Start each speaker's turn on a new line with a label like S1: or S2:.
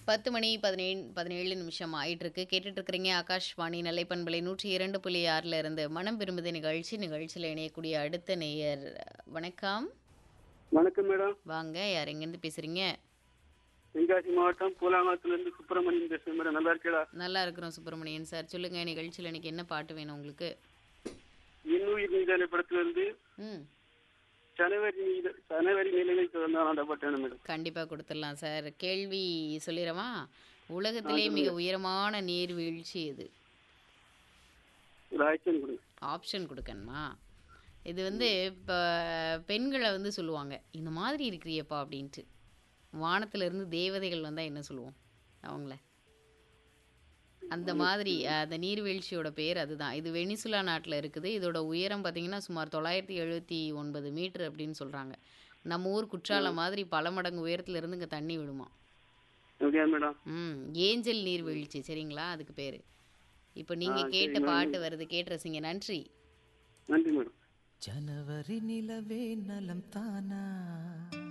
S1: பத்து மணி பதினேழு பதினேழு நிமிஷம் ஆயிட்டு இருக்கு கேட்டுட்டு இருக்கிறீங்க ஆகாஷ்வாணி நிலைப்பண்பலை நூற்றி இரண்டு புள்ளி ஆறுல இருந்து மனம் விரும்புத நிகழ்ச்சி நிகழ்ச்சியில் இணையக்கூடிய அடுத்த நேயர் வணக்கம்
S2: வணக்கம் மேடம்
S1: வாங்க யார் எங்கேருந்து பேசுறீங்க
S2: தென்காசி மாவட்டம் பூலாங்குளத்துல இருந்து சுப்பிரமணியன் பேசுறேன் மேடம் நல்லா இருக்கீங்களா
S1: நல்லா இருக்கிறோம் சுப்பிரமணியன் சார் சொல்லுங்க நிகழ்ச்சியில் இன்னைக்கு என்ன பாட்டு வேணும் உங்களுக்கு
S2: இன்னுயிர் நீதான படத்துல இருந்து
S1: ம்
S2: ஜனவரி நீத ஜனவரி நிலைமை திறந்தான் அந்த பாட்டு வேணும் மேடம்
S1: கண்டிப்பா கொடுத்துடலாம் சார் கேள்வி சொல்லிடவா உலகத்திலே மிக உயரமான நீர்வீழ்ச்சி இது
S2: ஒரு ஆக்ஷன் கொடுங்க
S1: ஆப்ஷன் கொடுக்கணுமா இது வந்து இப்போ பெண்களை வந்து சொல்லுவாங்க இந்த மாதிரி இருக்கிறியப்பா அப்படின்ட்டு வானத்துல இருந்து தேவதைகள் வந்தால் என்ன சொல்லுவோம் அவங்கள அந்த மாதிரி அந்த நீர்வீழ்ச்சியோட பேர் அதுதான் இது வெனிசுலா நாட்டில் இருக்குது இதோட உயரம் பார்த்தீங்கன்னா சுமார் தொள்ளாயிரத்தி எழுபத்தி ஒன்பது மீட்டர் அப்படின்னு சொல்கிறாங்க நம்ம ஊர் குற்றாலம் மாதிரி பல மடங்கு உயரத்துல இருந்து இங்கே தண்ணி விடுமா
S2: ஓகே மேடம்
S1: ம் ஏஞ்சல் நீர்வீழ்ச்சி சரிங்களா அதுக்கு பேர் இப்போ நீங்கள் கேட்ட பாட்டு வருது கேட்டு ரசிங்க நன்றி
S2: நன்றி மேடம்
S3: ஜனவரி நிலவே நலம் தானா